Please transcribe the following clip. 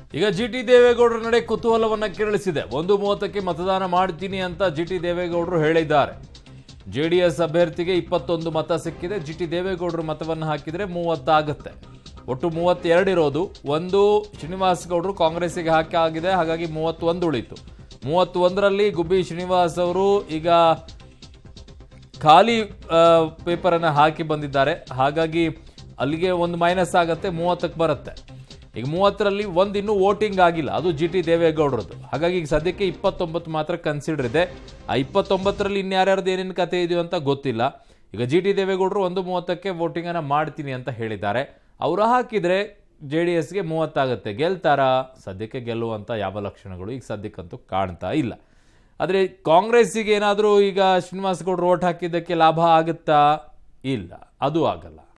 ಈಗ G T ದೇವೇಗೌಡರ ನಡೆ ಕುತೂಹಲವನ್ನ ಕೆರಳಿಸಿದೆ ಒಂದು ಮೂವತ್ತಕ್ಕೆ ಮತದಾನ ಮಾಡ್ತೀನಿ ಅಂತ ಜಿ ಟಿ ದೇವೇಗೌಡರು ಹೇಳಿದ್ದಾರೆ ಜೆ ಡಿ ಎಸ್ ಅಭ್ಯರ್ಥಿಗೆ ಇಪ್ಪತ್ತೊಂದು ಮತ ಸಿಕ್ಕಿದೆ ಜಿ ಟಿ ದೇವೇಗೌಡರು ಮತವನ್ನು ಹಾಕಿದರೆ ಮೂವತ್ತಾಗುತ್ತೆ ಒಟ್ಟು ಮೂವತ್ತೆರಡು ಇರೋದು ಒಂದು ಶ್ರೀನಿವಾಸ್ ಗೌಡರು ಕಾಂಗ್ರೆಸ್ಸಿಗೆ ಹಾಕಿ ಆಗಿದೆ ಹಾಗಾಗಿ ಮೂವತ್ತೊಂದು ಉಳಿತು ಮೂವತ್ತೊಂದರಲ್ಲಿ ಗುಬ್ಬಿ ಶ್ರೀನಿವಾಸ್ ಅವರು ಈಗ ಖಾಲಿ ಪೇಪರ್ ಅನ್ನ ಹಾಕಿ ಬಂದಿದ್ದಾರೆ ಹಾಗಾಗಿ ಅಲ್ಲಿಗೆ ಒಂದು ಮೈನಸ್ ಆಗತ್ತೆ ಮೂವತ್ತಕ್ಕೆ ಬರುತ್ತೆ ಈಗ ಮೂವತ್ತರಲ್ಲಿ ಒಂದು ಇನ್ನೂ ವೋಟಿಂಗ್ ಆಗಿಲ್ಲ ಅದು ಜಿ ಟಿ ದೇವೇಗೌಡರದ್ದು ಹಾಗಾಗಿ ಈಗ ಸದ್ಯಕ್ಕೆ ಇಪ್ಪತ್ತೊಂಬತ್ತು ಮಾತ್ರ ಕನ್ಸಿಡರ್ ಇದೆ ಆ ಇಪ್ಪತ್ತೊಂಬತ್ತರಲ್ಲಿ ಇನ್ಯಾರ್ಯಾರ್ದು ಏನೇನು ಕತೆ ಇದೆಯೋ ಅಂತ ಗೊತ್ತಿಲ್ಲ ಈಗ ಜಿ ಟಿ ದೇವೇಗೌಡರು ಒಂದು ಮೂವತ್ತಕ್ಕೆ ವೋಟಿಂಗ್ ಅನ್ನ ಮಾಡ್ತೀನಿ ಅಂತ ಹೇಳಿದ್ದಾರೆ ಅವರು ಹಾಕಿದ್ರೆ ಜೆ ಡಿ ಎಸ್ಗೆ ಮೂವತ್ತಾಗುತ್ತೆ ಗೆಲ್ತಾರಾ ಸದ್ಯಕ್ಕೆ ಗೆಲ್ಲುವಂತ ಯಾವ ಲಕ್ಷಣಗಳು ಈಗ ಸದ್ಯಕ್ಕಂತೂ ಕಾಣ್ತಾ ಇಲ್ಲ ಆದರೆ ಕಾಂಗ್ರೆಸ್ಸಿಗೆ ಏನಾದರೂ ಈಗ ಶ್ರೀನಿವಾಸ್ ಗೌಡ್ರು ಓಟ್ ಹಾಕಿದ್ದಕ್ಕೆ ಲಾಭ ಆಗುತ್ತಾ ಇಲ್ಲ ಅದು ಆಗಲ್ಲ